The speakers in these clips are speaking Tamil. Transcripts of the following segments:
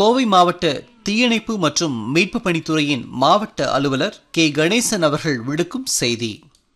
கோவை மாவட்ட தீயணைப்பு மற்றும் மீட்பு பணித்துறையின் மாவட்ட அலுவலர் கே கணேசன் அவர்கள் விடுக்கும் செய்தி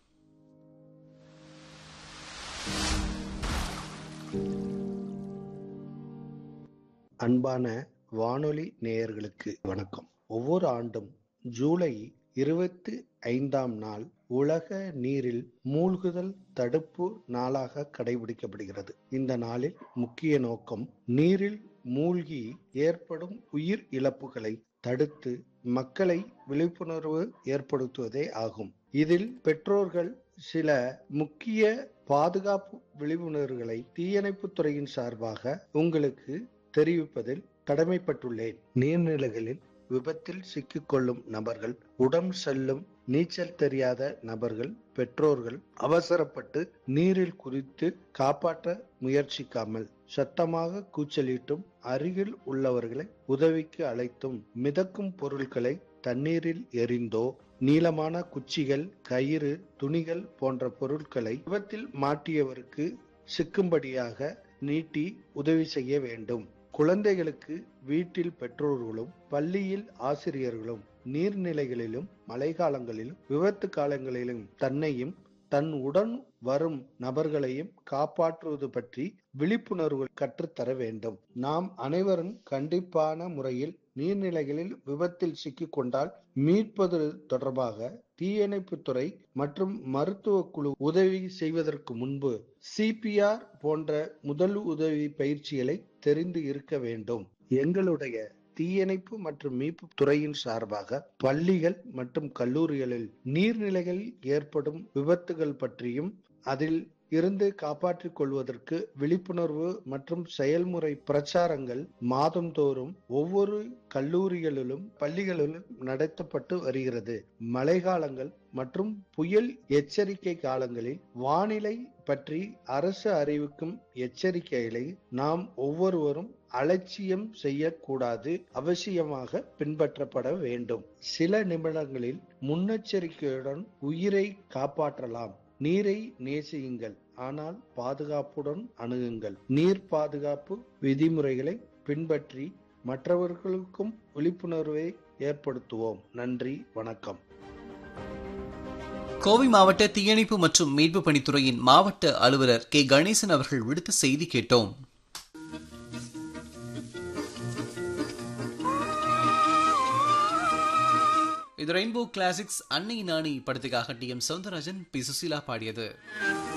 அன்பான வானொலி நேயர்களுக்கு வணக்கம் ஒவ்வொரு ஆண்டும் ஜூலை இருபத்தி ஐந்தாம் நாள் உலக நீரில் மூழ்குதல் தடுப்பு நாளாக கடைபிடிக்கப்படுகிறது இந்த நாளில் முக்கிய நோக்கம் நீரில் மூழ்கி ஏற்படும் உயிர் இழப்புகளை தடுத்து மக்களை விழிப்புணர்வு ஏற்படுத்துவதே ஆகும் இதில் பெற்றோர்கள் சில முக்கிய பாதுகாப்பு விழிப்புணர்வுகளை தீயணைப்புத் துறையின் சார்பாக உங்களுக்கு தெரிவிப்பதில் கடமைப்பட்டுள்ளேன் நீர்நிலைகளில் விபத்தில் சிக்கிக்கொள்ளும் நபர்கள் உடம் செல்லும் நீச்சல் தெரியாத நபர்கள் பெற்றோர்கள் அவசரப்பட்டு நீரில் குதித்து காப்பாற்ற முயற்சிக்காமல் சத்தமாக கூச்சலிட்டும் அருகில் உள்ளவர்களை உதவிக்கு அழைத்தும் மிதக்கும் பொருட்களை தண்ணீரில் எரிந்தோ நீளமான குச்சிகள் கயிறு துணிகள் போன்ற பொருட்களை விபத்தில் மாட்டியவருக்கு சிக்கும்படியாக நீட்டி உதவி செய்ய வேண்டும் குழந்தைகளுக்கு வீட்டில் பெற்றோர்களும் பள்ளியில் ஆசிரியர்களும் நீர்நிலைகளிலும் மழைக்காலங்களிலும் விபத்து காலங்களிலும் தன்னையும் தன் உடன் வரும் நபர்களையும் காப்பாற்றுவது பற்றி விழிப்புணர்வு கற்றுத்தர வேண்டும் நாம் அனைவரும் கண்டிப்பான முறையில் நீர்நிலைகளில் விபத்தில் சிக்கிக் கொண்டால் மீட்பது தொடர்பாக தீயணைப்புத்துறை மற்றும் மருத்துவ குழு உதவி செய்வதற்கு முன்பு சிபிஆர் போன்ற முதல் உதவி பயிற்சிகளை தெரிந்து இருக்க வேண்டும் எங்களுடைய தீயணைப்பு மற்றும் மீட்பு துறையின் சார்பாக பள்ளிகள் மற்றும் கல்லூரிகளில் நீர்நிலைகளில் ஏற்படும் விபத்துகள் பற்றியும் அதில் இருந்து காப்பாற்றிக் கொள்வதற்கு விழிப்புணர்வு மற்றும் செயல்முறை பிரச்சாரங்கள் மாதந்தோறும் ஒவ்வொரு கல்லூரிகளிலும் பள்ளிகளிலும் நடத்தப்பட்டு வருகிறது மழைக்காலங்கள் மற்றும் புயல் எச்சரிக்கை காலங்களில் வானிலை பற்றி அரசு அறிவிக்கும் எச்சரிக்கைகளை நாம் ஒவ்வொருவரும் அலட்சியம் செய்யக்கூடாது அவசியமாக பின்பற்றப்பட வேண்டும் சில நிமிடங்களில் முன்னெச்சரிக்கையுடன் உயிரை காப்பாற்றலாம் நீரை நேசியுங்கள் ஆனால் பாதுகாப்புடன் அணுகுங்கள் நீர் பாதுகாப்பு விதிமுறைகளை பின்பற்றி மற்றவர்களுக்கும் விழிப்புணர்வை ஏற்படுத்துவோம் நன்றி வணக்கம் கோவை மாவட்ட தீயணைப்பு மற்றும் மீட்பு பணித்துறையின் மாவட்ட அலுவலர் கே கணேசன் அவர்கள் விடுத்த செய்தி கேட்டோம் இது ரெயின்போ கிளாசிக்ஸ் அன்னை நாணி படத்துக்காக டி எம் சவுந்தரராஜன் பி சுசீலா பாடியது